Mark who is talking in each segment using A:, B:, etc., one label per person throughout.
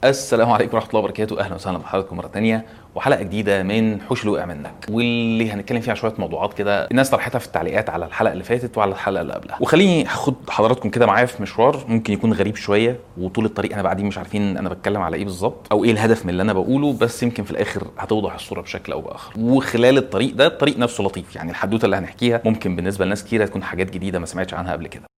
A: السلام عليكم ورحمه الله وبركاته اهلا وسهلا بحضراتكم مره تانية وحلقه جديده من حوش الوقع منك واللي هنتكلم فيها شويه موضوعات كده الناس طرحتها في التعليقات على الحلقه اللي فاتت وعلى الحلقه اللي قبلها وخليني اخد حضراتكم كده معايا في مشوار ممكن يكون غريب شويه وطول الطريق انا بعدين مش عارفين انا بتكلم على ايه بالظبط او ايه الهدف من اللي انا بقوله بس يمكن في الاخر هتوضح الصوره بشكل او باخر وخلال الطريق ده الطريق نفسه لطيف يعني الحدوته اللي هنحكيها ممكن بالنسبه لناس كتيره تكون حاجات جديده ما سمعتش عنها قبل كده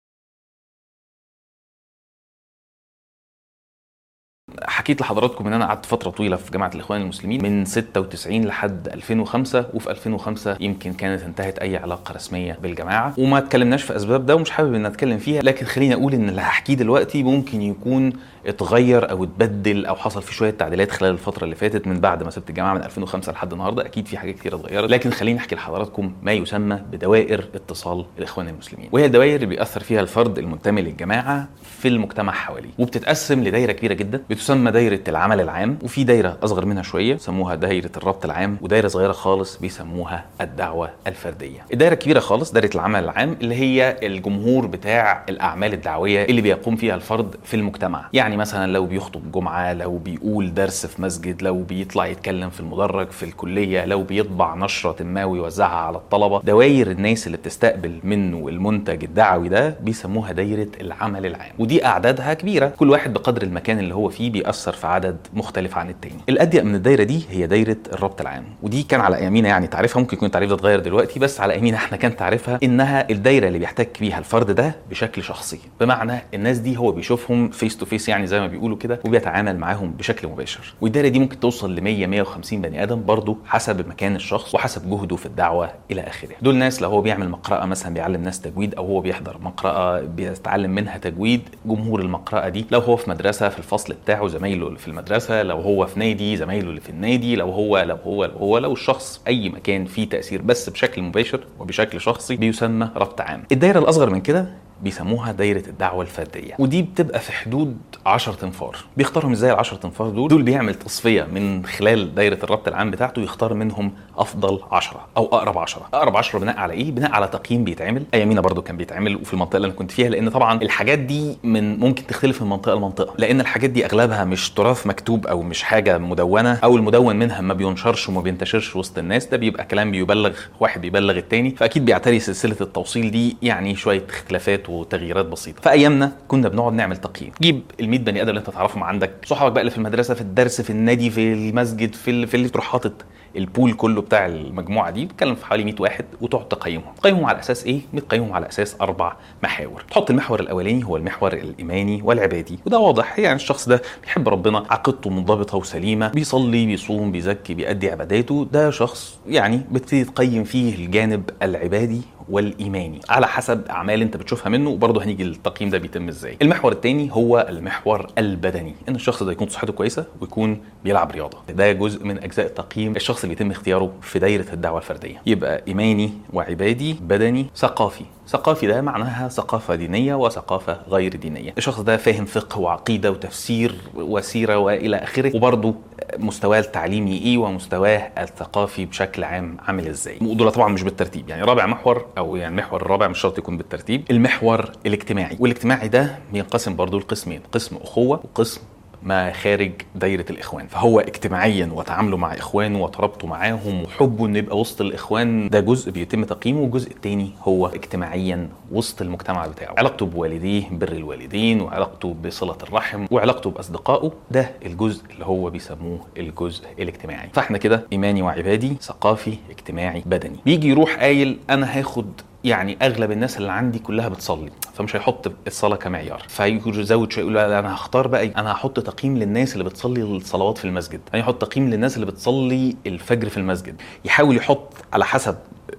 A: حكيت لحضراتكم ان انا قعدت فتره طويله في جامعه الاخوان المسلمين من 96 لحد 2005 وفي 2005 يمكن كانت انتهت اي علاقه رسميه بالجماعه وما اتكلمناش في اسباب ده ومش حابب ان اتكلم فيها لكن خليني اقول ان اللي هحكيه دلوقتي ممكن يكون اتغير او اتبدل او حصل فيه شويه تعديلات خلال الفتره اللي فاتت من بعد ما سبت الجامعه من 2005 لحد النهارده اكيد في حاجات كتير اتغيرت لكن خليني احكي لحضراتكم ما يسمى بدوائر اتصال الاخوان المسلمين وهي الدوائر اللي بيأثر فيها الفرد المنتمي للجماعه في المجتمع حواليه وبتتقسم لدايره كبيره جدا بتسمى دايره العمل العام وفي دايره اصغر منها شويه سموها دايره الربط العام ودايره صغيره خالص بيسموها الدعوه الفرديه الدايره الكبيره خالص دايره العمل العام اللي هي الجمهور بتاع الاعمال الدعويه اللي بيقوم فيها الفرد في المجتمع يعني مثلا لو بيخطب جمعه لو بيقول درس في مسجد لو بيطلع يتكلم في المدرج في الكليه لو بيطبع نشره ما ويوزعها على الطلبه دواير الناس اللي بتستقبل منه المنتج الدعوي ده بيسموها دايره العمل العام ودي اعدادها كبيره كل واحد بقدر المكان اللي هو فيه بيأثر في عدد مختلف عن التاني الاضيق من الدايره دي هي دايره الربط العام ودي كان على ايامينا يعني تعريفها ممكن يكون التعريف ده اتغير دلوقتي بس على ايامينا احنا كان تعريفها انها الدايره اللي بيحتك بيها الفرد ده بشكل شخصي بمعنى الناس دي هو بيشوفهم فيس تو فيس يعني زي ما بيقولوا كده وبيتعامل معاهم بشكل مباشر والدايره دي ممكن توصل ل 100 150 بني ادم برضه حسب مكان الشخص وحسب جهده في الدعوه الى اخره دول ناس لو هو بيعمل مقرأة مثلا بيعلم ناس تجويد او هو بيحضر مقرأة بيتعلم منها تجويد جمهور المقرأة دي لو هو في مدرسه في الفصل بتاعه زمايله اللي في المدرسه لو هو في نادي زمايله اللي في النادي لو هو لو هو لو هو لو الشخص اي مكان فيه تاثير بس بشكل مباشر وبشكل شخصي بيسمى ربط عام الدايره الاصغر من كده بيسموها دايره الدعوه الفرديه ودي بتبقى في حدود 10 تنفار بيختارهم ازاي ال 10 تنفار دول دول بيعمل تصفيه من خلال دايره الربط العام بتاعته يختار منهم افضل 10 او اقرب 10 اقرب 10 بناء على ايه بناء على تقييم بيتعمل ايامينا برضو كان بيتعمل وفي المنطقه اللي انا كنت فيها لان طبعا الحاجات دي من ممكن تختلف من منطقه لمنطقه لان الحاجات دي اغلبها مش تراث مكتوب او مش حاجه مدونه او المدون منها ما بينشرش وما بينتشرش وسط الناس ده بيبقى كلام بيبلغ واحد بيبلغ التاني فاكيد بيعتري سلسله التوصيل دي يعني شويه اختلافات وتغييرات بسيطه بسيطه فايامنا كنا بنقعد نعمل تقييم جيب ال 100 بني ادم اللي انت تعرفهم عندك صحابك بقى اللي في المدرسه في الدرس في النادي في المسجد في اللي, في اللي تروح حاطط البول كله بتاع المجموعه دي بتتكلم في حوالي 100 واحد وتقعد تقيمهم تقيمهم على اساس ايه بتقيمهم على اساس اربع محاور تحط المحور الاولاني هو المحور الايماني والعبادي وده واضح يعني الشخص ده بيحب ربنا عقيدته منضبطه وسليمه بيصلي بيصوم بيزكي بيأدي عباداته ده شخص يعني بتبتدي تقيم فيه الجانب العبادي والايماني على حسب اعمال انت بتشوفها منه وبرضه هنيجي التقييم ده بيتم ازاي المحور الثاني هو المحور البدني ان الشخص ده يكون صحته كويسه ويكون بيلعب رياضه ده جزء من اجزاء تقييم الشخص اللي يتم اختياره في دايره الدعوه الفرديه يبقى ايماني وعبادي بدني ثقافي ثقافي ده معناها ثقافة دينية وثقافة غير دينية الشخص ده فاهم فقه وعقيدة وتفسير وسيرة وإلى آخره وبرضه مستواه التعليمي إيه ومستواه الثقافي بشكل عام عامل إزاي دول طبعا مش بالترتيب يعني رابع محور أو يعني المحور الرابع مش شرط يكون بالترتيب المحور الاجتماعي والاجتماعي ده بينقسم برضه لقسمين قسم أخوة وقسم ما خارج دايرة الإخوان فهو اجتماعيا وتعامله مع إخوانه وترابطه معاهم وحبه إنه يبقى وسط الإخوان ده جزء بيتم تقييمه والجزء الثاني هو اجتماعيا وسط المجتمع بتاعه علاقته بوالديه بر الوالدين وعلاقته بصلة الرحم وعلاقته بأصدقائه ده الجزء اللي هو بيسموه الجزء الاجتماعي فاحنا كده إيماني وعبادي ثقافي اجتماعي بدني بيجي يروح قايل أنا هاخد يعني اغلب الناس اللي عندي كلها بتصلي فمش هيحط الصلاه كمعيار فيزود شويه يقول لا انا هختار بقى انا هحط تقييم للناس اللي بتصلي الصلوات في المسجد يعني يحط تقييم للناس اللي بتصلي الفجر في المسجد يحاول يحط على حسب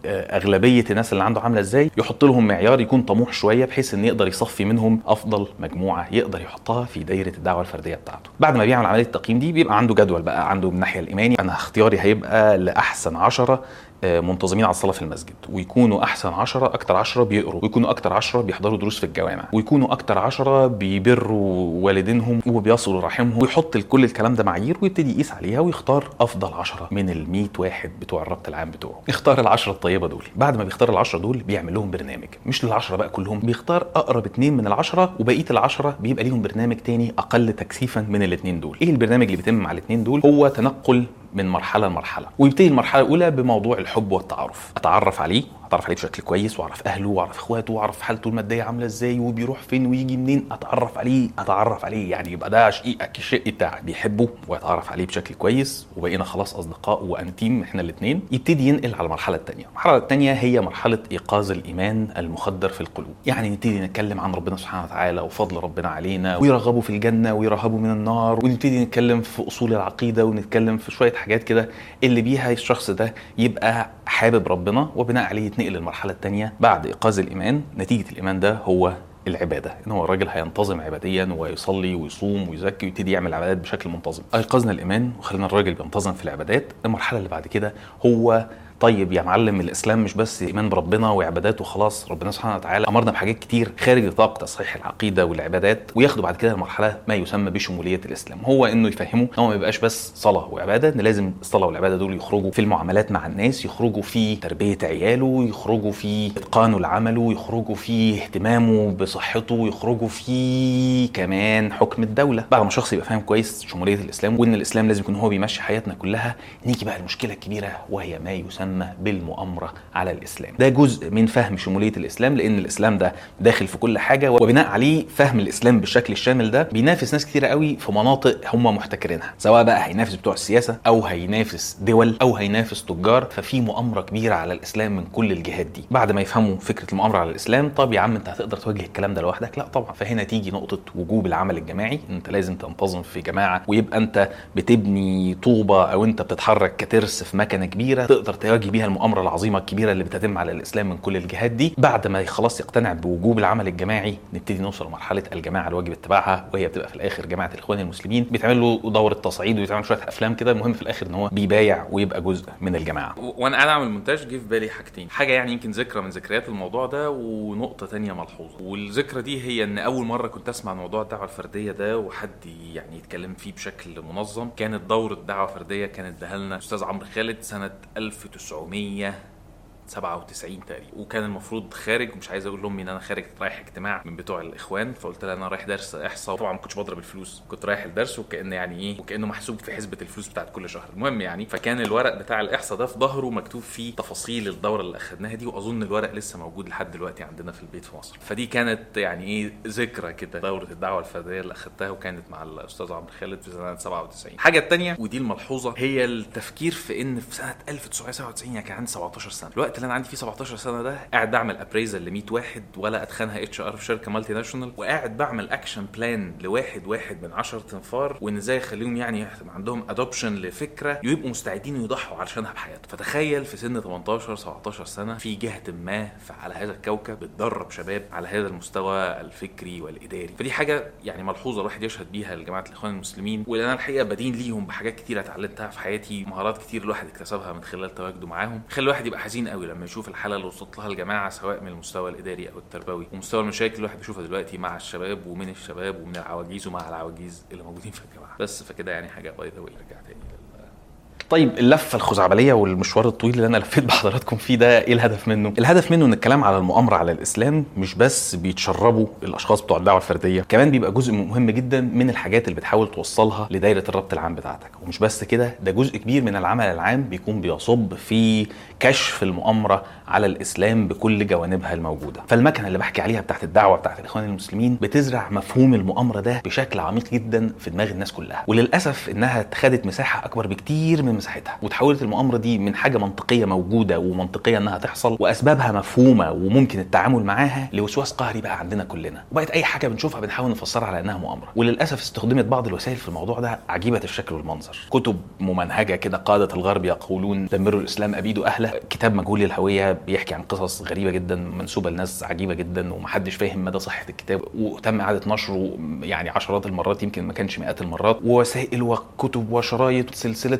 A: اغلبيه الناس اللي عنده عامله ازاي يحط لهم معيار يكون طموح شويه بحيث ان يقدر يصفي منهم افضل مجموعه يقدر يحطها في دايره الدعوه الفرديه بتاعته بعد ما بيعمل عمليه التقييم دي بيبقى عنده جدول بقى عنده من الناحيه الايماني انا اختياري هيبقى لاحسن عشرة منتظمين على الصلاه في المسجد ويكونوا احسن عشرة اكتر عشرة بيقروا ويكونوا اكتر عشرة بيحضروا دروس في الجوامع ويكونوا اكتر عشرة بيبروا والدينهم وبيصلوا رحمهم ويحط كل الكلام ده معايير ويبتدي يقيس عليها ويختار افضل عشرة من ال 100 واحد بتوع الربط العام بتوعه اختار ال 10 الطيبه دول بعد ما بيختار العشرة دول بيعمل لهم برنامج مش للعشرة بقى كلهم بيختار اقرب اتنين من العشرة وبقيه العشرة بيبقى ليهم برنامج تاني اقل تكثيفا من الاتنين دول ايه البرنامج اللي بيتم مع الاتنين دول هو تنقل من مرحله لمرحله ويبتدي المرحله الاولى بموضوع الحب والتعارف اتعرف عليه اتعرف عليه بشكل كويس واعرف اهله واعرف اخواته واعرف حالته الماديه عامله ازاي وبيروح فين ويجي منين اتعرف عليه اتعرف عليه يعني يبقى ده شقيقك الشق بتاعك بيحبه ويتعرف عليه بشكل كويس وبقينا خلاص اصدقاء وانتيم احنا الاثنين يبتدي ينقل على المرحله الثانيه المرحله الثانيه هي مرحله ايقاظ الايمان المخدر في القلوب يعني نبتدي نتكلم عن ربنا سبحانه وتعالى وفضل ربنا علينا ويرغبوا في الجنه ويرهبوا من النار ونبتدي نتكلم في اصول العقيده ونتكلم في شويه حاجات كده اللي بيها الشخص ده يبقى حابب ربنا وبناء عليه يتنقل للمرحله الثانيه بعد ايقاظ الايمان نتيجه الايمان ده هو العباده ان هو الراجل هينتظم عباديا ويصلي ويصوم ويزكي ويبتدي يعمل عبادات بشكل منتظم ايقظنا الايمان وخلينا الراجل بينتظم في العبادات المرحله اللي بعد كده هو طيب يا معلم الاسلام مش بس ايمان بربنا وعبادات وخلاص ربنا سبحانه وتعالى امرنا بحاجات كتير خارج نطاق تصحيح العقيده والعبادات وياخدوا بعد كده المرحله ما يسمى بشموليه الاسلام هو انه يفهمه ان هو ما يبقاش بس صلاه وعباده ان لازم الصلاه والعباده دول يخرجوا في المعاملات مع الناس يخرجوا في تربيه عياله يخرجوا في اتقانه لعمله يخرجوا في اهتمامه بصحته يخرجوا في كمان حكم الدوله بعد ما شخص يبقى فاهم كويس شموليه الاسلام وان الاسلام لازم يكون هو بيمشي حياتنا كلها نيجي بقى المشكله الكبيره وهي ما يسمى يسمى بالمؤامرة على الإسلام ده جزء من فهم شمولية الإسلام لأن الإسلام ده داخل في كل حاجة وبناء عليه فهم الإسلام بالشكل الشامل ده بينافس ناس كتيرة قوي في مناطق هم محتكرينها سواء بقى هينافس بتوع السياسة أو هينافس دول أو هينافس تجار ففي مؤامرة كبيرة على الإسلام من كل الجهات دي بعد ما يفهموا فكرة المؤامرة على الإسلام طب يا عم أنت هتقدر تواجه الكلام ده لوحدك لا طبعا فهنا تيجي نقطة وجوب العمل الجماعي أنت لازم تنتظم في جماعة ويبقى أنت بتبني طوبة أو أنت بتتحرك كترس في مكنة كبيرة تقدر تواجه بيها المؤامره العظيمه الكبيره اللي بتتم على الاسلام من كل الجهات دي بعد ما خلاص يقتنع بوجوب العمل الجماعي نبتدي نوصل لمرحله الجماعه الواجب اتباعها وهي بتبقى في الاخر جماعه الاخوان المسلمين بيتعمل له دوره تصعيد ويتعمل شويه افلام كده المهم في الاخر ان هو بيبايع ويبقى جزء من الجماعه
B: وانا قاعد اعمل مونتاج جه في بالي حاجتين حاجه يعني يمكن ذكرى من ذكريات الموضوع ده ونقطه تانية ملحوظه والذكرى دي هي ان اول مره كنت اسمع موضوع الدعوه الفرديه ده وحد يعني يتكلم فيه بشكل منظم كانت دوره دعوه فرديه كانت دهلنا لنا استاذ عمرو خالد سنه 1900 97 تقريبا وكان المفروض خارج ومش عايز اقول لامي ان انا خارج رايح اجتماع من بتوع الاخوان فقلت لها انا رايح درس احصاء طبعا ما كنتش بضرب الفلوس كنت رايح الدرس وكان يعني ايه وكانه محسوب في حسبه الفلوس بتاعت كل شهر المهم يعني فكان الورق بتاع الاحصاء ده في ظهره مكتوب فيه تفاصيل الدوره اللي اخدناها دي واظن الورق لسه موجود لحد دلوقتي عندنا في البيت في مصر فدي كانت يعني ايه ذكرى كده دوره الدعوه الفرديه اللي اخدتها وكانت مع الاستاذ عمرو خالد في سنه 97 الحاجه الثانيه ودي الملحوظه هي التفكير في ان في سنه 1997 يعني كان عندي 17 سنه الوقت اللي انا عندي فيه 17 سنه ده قاعد بعمل ابريزل ل 100 واحد ولا اتخنها اتش ار في شركه مالتي ناشونال وقاعد بعمل اكشن بلان لواحد واحد من 10 تنفار وان ازاي اخليهم يعني عندهم ادوبشن لفكره يبقوا مستعدين يضحوا علشانها بحياتهم فتخيل في سن 18 17 سنه في جهه ما على هذا الكوكب بتدرب شباب على هذا المستوى الفكري والاداري فدي حاجه يعني ملحوظه الواحد يشهد بيها لجماعه الاخوان المسلمين واللي انا الحقيقه بدين ليهم بحاجات كتير اتعلمتها في حياتي مهارات كتير الواحد اكتسبها من خلال تواجده معاهم خلي الواحد يبقى حزين قوي لما يشوف الحاله اللي وصلت لها الجماعه سواء من المستوى الاداري او التربوي ومستوى المشاكل اللي الواحد بيشوفها دلوقتي مع الشباب ومن الشباب ومن العواجيز ومع العواجيز اللي موجودين في الجامعه بس فكده يعني حاجه باي ذا رجع تاني
A: طيب اللفه الخزعبليه والمشوار الطويل اللي انا لفيت بحضراتكم فيه ده ايه الهدف منه؟ الهدف منه ان الكلام على المؤامره على الاسلام مش بس بيتشربوا الاشخاص بتوع الدعوه الفرديه، كمان بيبقى جزء مهم جدا من الحاجات اللي بتحاول توصلها لدايره الربط العام بتاعتك، ومش بس كده ده جزء كبير من العمل العام بيكون بيصب في كشف المؤامره على الاسلام بكل جوانبها الموجوده، فالمكنه اللي بحكي عليها بتاعت الدعوه بتاعت الاخوان المسلمين بتزرع مفهوم المؤامره ده بشكل عميق جدا في دماغ الناس كلها، وللاسف انها خدت مساحه اكبر بكتير من مساحتها، وتحولت المؤامره دي من حاجه منطقيه موجوده ومنطقيه انها تحصل واسبابها مفهومه وممكن التعامل معاها لوسواس قهري بقى عندنا كلنا وبقت اي حاجه بنشوفها بنحاول نفسرها على انها مؤامره وللاسف استخدمت بعض الوسائل في الموضوع ده عجيبه الشكل والمنظر كتب ممنهجه كده قاده الغرب يقولون دمروا الاسلام ابيدوا اهله كتاب مجهول الهويه بيحكي عن قصص غريبه جدا منسوبه لناس عجيبه جدا ومحدش فاهم مدى صحه الكتاب وتم اعاده نشره يعني عشرات المرات يمكن ما كانش مئات المرات ووسائل وكتب وشرايط سلسله الوعد الحق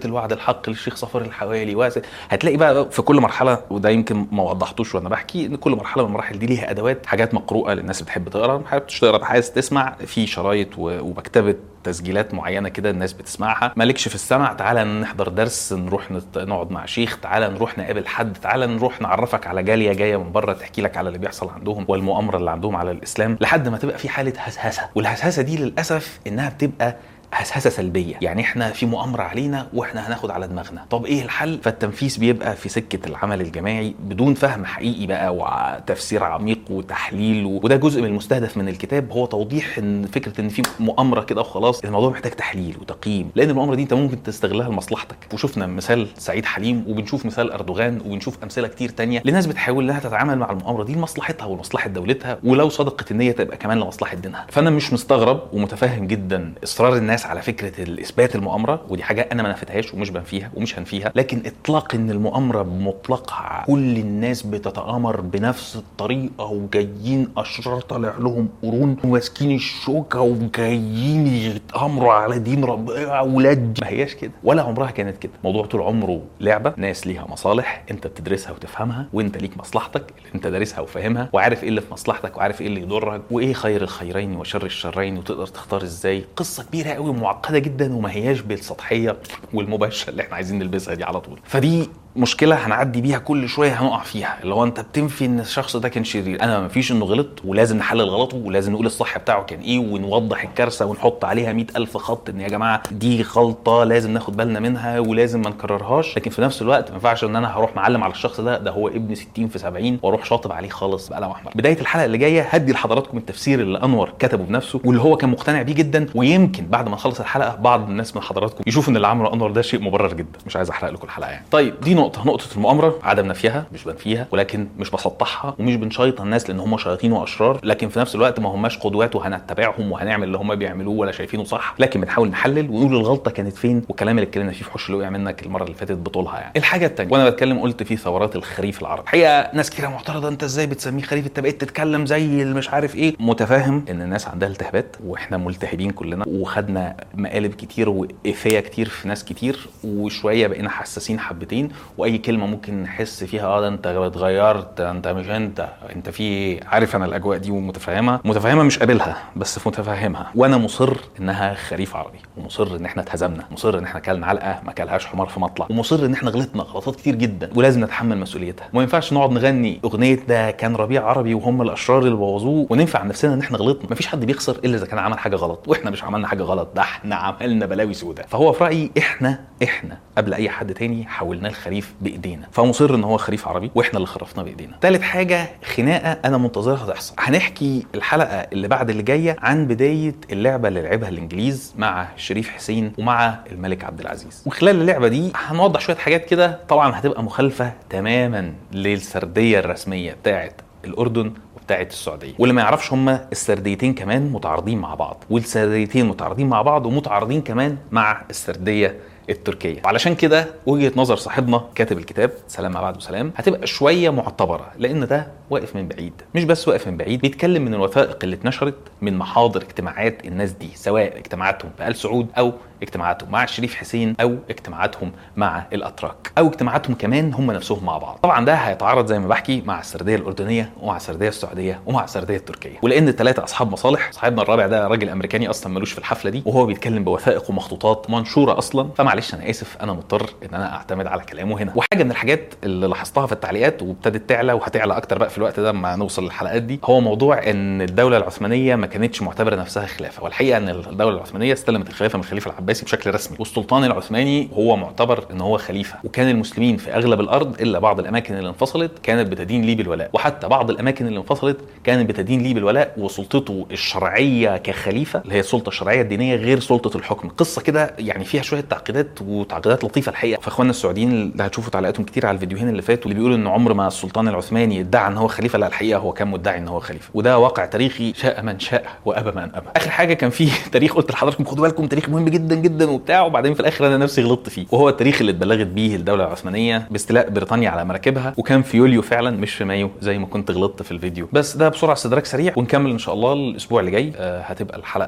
A: والحق للشيخ صفر الحوالي واسع هتلاقي بقى في كل مرحله وده يمكن ما وضحتوش وانا بحكي ان كل مرحله من المراحل دي ليها ادوات حاجات مقروءه للناس بتحب تقرا ما حاببش تقرا عايز تسمع في شرايط و- ومكتبه تسجيلات معينه كده الناس بتسمعها مالكش في السمع تعالى نحضر درس نروح نت- نقعد مع شيخ تعالى نروح نقابل حد تعالى نروح نعرفك على جاليه جايه من بره تحكي لك على اللي بيحصل عندهم والمؤامره اللي عندهم على الاسلام لحد ما تبقى في حاله هسهسه والهسهسه دي للاسف انها بتبقى هسهسه سلبيه يعني احنا في مؤامره علينا واحنا هناخد على دماغنا طب ايه الحل فالتنفيذ بيبقى في سكه العمل الجماعي بدون فهم حقيقي بقى وتفسير عميق وتحليل و... وده جزء من المستهدف من الكتاب هو توضيح ان فكره ان في مؤامره كده وخلاص الموضوع محتاج تحليل وتقييم لان المؤامره دي انت ممكن تستغلها لمصلحتك وشفنا مثال سعيد حليم وبنشوف مثال اردوغان وبنشوف امثله كتير تانية لناس بتحاول انها تتعامل مع المؤامره دي لمصلحتها ولمصلحه دولتها ولو صدقت النيه تبقى كمان لمصلحه دينها فانا مش مستغرب ومتفهم جدا اصرار الناس على فكره اثبات المؤامره ودي حاجه انا ما نفيتهاش ومش بنفيها ومش هنفيها لكن اطلاق ان المؤامره بمطلقها كل الناس بتتامر بنفس الطريقه وجايين اشرار طالع لهم قرون وماسكين الشوكه وجايين يتامروا على دين ربنا اولاد ما هياش كده ولا عمرها كانت كده موضوع طول عمره لعبه ناس ليها مصالح انت بتدرسها وتفهمها وانت ليك مصلحتك اللي انت دارسها وفاهمها وعارف ايه اللي في مصلحتك وعارف ايه اللي يضرك وايه خير الخيرين وشر الشرين وتقدر تختار ازاي قصه كبيره قوي ومعقده جدا وما هياش بالسطحيه والمباشره اللي احنا عايزين نلبسها دي على طول فدي مشكله هنعدي بيها كل شويه هنقع فيها اللي هو انت بتنفي ان الشخص ده كان شرير انا ما فيش انه غلط ولازم نحلل غلطه ولازم نقول الصح بتاعه كان ايه ونوضح الكارثه ونحط عليها مئة ألف خط ان يا جماعه دي غلطه لازم ناخد بالنا منها ولازم ما نكررهاش لكن في نفس الوقت ما ينفعش ان انا هروح معلم على الشخص ده ده هو ابن 60 في 70 واروح شاطب عليه خالص بقلم احمر بدايه الحلقه اللي جايه هدي لحضراتكم التفسير اللي انور كتبه بنفسه واللي هو كان مقتنع بيه جدا ويمكن بعد ما نخلص الحلقه بعض الناس من حضراتكم يشوف ان اللي عمله انور ده شيء مبرر جدا مش عايز احرق لكم الحلقه يعني طيب دي نقطه نقطه المؤامره عدم نفيها مش بنفيها ولكن مش بسطحها ومش بنشيط الناس لان هم شياطين واشرار لكن في نفس الوقت ما هماش قدوات وهنتبعهم وهنعمل اللي هم بيعملوه ولا شايفينه صح لكن بنحاول نحلل ونقول الغلطه كانت فين والكلام اللي اتكلمنا فيه في حش اللي وقع منك المره اللي فاتت بطولها يعني الحاجه الثانيه وانا بتكلم قلت في ثورات الخريف العربي الحقيقه ناس كتير معترضه انت ازاي بتسميه خريف انت بقيت تتكلم زي اللي مش عارف ايه متفاهم ان الناس عندها التهابات واحنا ملتهبين كلنا وخدنا مقالب كتير وافيه كتير في ناس كتير وشويه بقينا حساسين حبتين واي كلمه ممكن نحس فيها اه ده انت اتغيرت انت مش انت انت في ايه عارف انا الاجواء دي ومتفهمها متفهمه مش قابلها بس متفهمها وانا مصر انها خريف عربي ومصر ان احنا اتهزمنا مصر ان احنا كلنا علقه ما كلهاش حمار في مطلع ومصر ان احنا غلطنا غلطات كتير جدا ولازم نتحمل مسؤوليتها وما ينفعش نقعد نغني اغنيه ده كان ربيع عربي وهم الاشرار اللي بوظوه وننفع نفسنا ان احنا غلطنا مفيش حد بيخسر الا اذا كان عمل حاجه غلط واحنا مش عملنا حاجه غلط ده احنا عملنا بلاوي سوداء فهو في رايي احنا احنا قبل اي حد تاني حولناه الخريف بايدينا فمصر ان هو خريف عربي واحنا اللي خرفناه بايدينا تالت حاجه خناقه انا منتظرها تحصل هنحكي الحلقه اللي بعد اللي جايه عن بدايه اللعبه اللي لعبها الانجليز مع شريف حسين ومع الملك عبد العزيز وخلال اللعبه دي هنوضح شويه حاجات كده طبعا هتبقى مخالفه تماما للسرديه الرسميه بتاعه الاردن بتاعه السعوديه واللي ما يعرفش هما السرديتين كمان متعارضين مع بعض والسرديتين متعارضين مع بعض ومتعارضين كمان مع السرديه التركيه وعلشان كده وجهه نظر صاحبنا كاتب الكتاب سلام ما بعد وسلام هتبقى شويه معتبره لان ده واقف من بعيد مش بس واقف من بعيد بيتكلم من الوثائق اللي اتنشرت من محاضر اجتماعات الناس دي سواء اجتماعاتهم في ال سعود او اجتماعاتهم مع الشريف حسين او اجتماعاتهم مع الاتراك او اجتماعاتهم كمان هم نفسهم مع بعض طبعا ده هيتعارض زي ما بحكي مع السرديه الاردنيه ومع السرديه السعوديه ومع السرديه التركيه ولان الثلاثه اصحاب مصالح صاحبنا الرابع ده راجل امريكاني اصلا ملوش في الحفله دي وهو بيتكلم بوثائق ومخطوطات منشوره اصلا فمعلش انا اسف انا مضطر ان انا اعتمد على كلامه هنا وحاجه من الحاجات اللي لاحظتها في التعليقات وابتدت تعلى وهتعلى اكتر بقى في الوقت ده لما نوصل للحلقات دي هو موضوع ان الدوله العثمانيه ما كانتش معتبره نفسها خلافه والحقيقه ان الدوله العثمانيه استلمت الخلافه من الخليفه العباسي بشكل رسمي والسلطان العثماني هو معتبر ان هو خليفه وكان المسلمين في اغلب الارض الا بعض الاماكن اللي انفصلت كانت بتدين ليه بالولاء وحتى بعض الاماكن اللي انفصلت كانت بتدين ليه بالولاء وسلطته الشرعيه كخليفه اللي هي السلطه الشرعيه الدينيه غير سلطه الحكم قصه كده يعني فيها شويه تعقيدات وتعقيدات لطيفه الحقيقه فاخواننا السعوديين اللي هتشوفوا تعليقاتهم كتير على الفيديوهين اللي فاتوا اللي بيقولوا ان عمر ما السلطان العثماني ادعى ان هو خليفه لا الحقيقه هو كان مدعي ان هو خليفه وده واقع تاريخي شاء من شاء وابى من ابى اخر حاجه كان في تاريخ قلت لحضراتكم خدوا بالكم تاريخ مهم جدا جدا وبتاع وبعدين في الاخر انا نفسي غلطت فيه وهو التاريخ اللي اتبلغت بيه الدوله العثمانيه باستيلاء بريطانيا على مراكبها وكان في يوليو فعلا مش في مايو زي ما كنت غلطت في الفيديو بس ده بسرعه استدراك سريع ونكمل ان شاء الله الاسبوع اللي جاي آه هتبقى الحلقه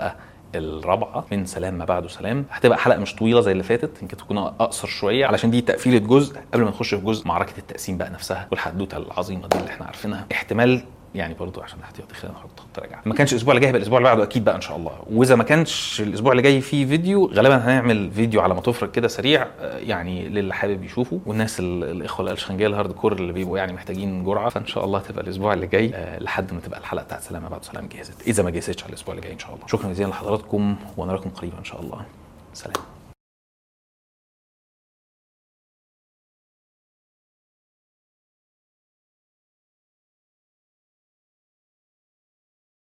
A: الرابعه من سلام ما بعده سلام هتبقى حلقه مش طويله زي اللي فاتت يمكن تكون اقصر شويه علشان دي تقفيله جزء قبل ما نخش في جزء معركه التقسيم بقى نفسها والحدوته العظيمه دي اللي احنا عارفينها احتمال يعني برضو عشان احتياطي خلينا نحط خط رجعه ما كانش الاسبوع اللي جاي هيبقى الاسبوع اللي بعده اكيد بقى ان شاء الله واذا ما كانش الاسبوع اللي جاي فيه فيديو غالبا هنعمل فيديو على ما تفرج كده سريع آه، يعني للي حابب يشوفه والناس ال- الاخوه الالشنجيه الهارد كور اللي بيبقوا يعني محتاجين جرعه فان شاء الله تبقى الاسبوع اللي جاي آه، لحد ما تبقى الحلقه بتاعت سلامه بعد سلام جهزت اذا ما جهزتش على الاسبوع اللي جاي ان شاء الله شكرا جزيلا لحضراتكم ونراكم قريبا ان شاء الله سلام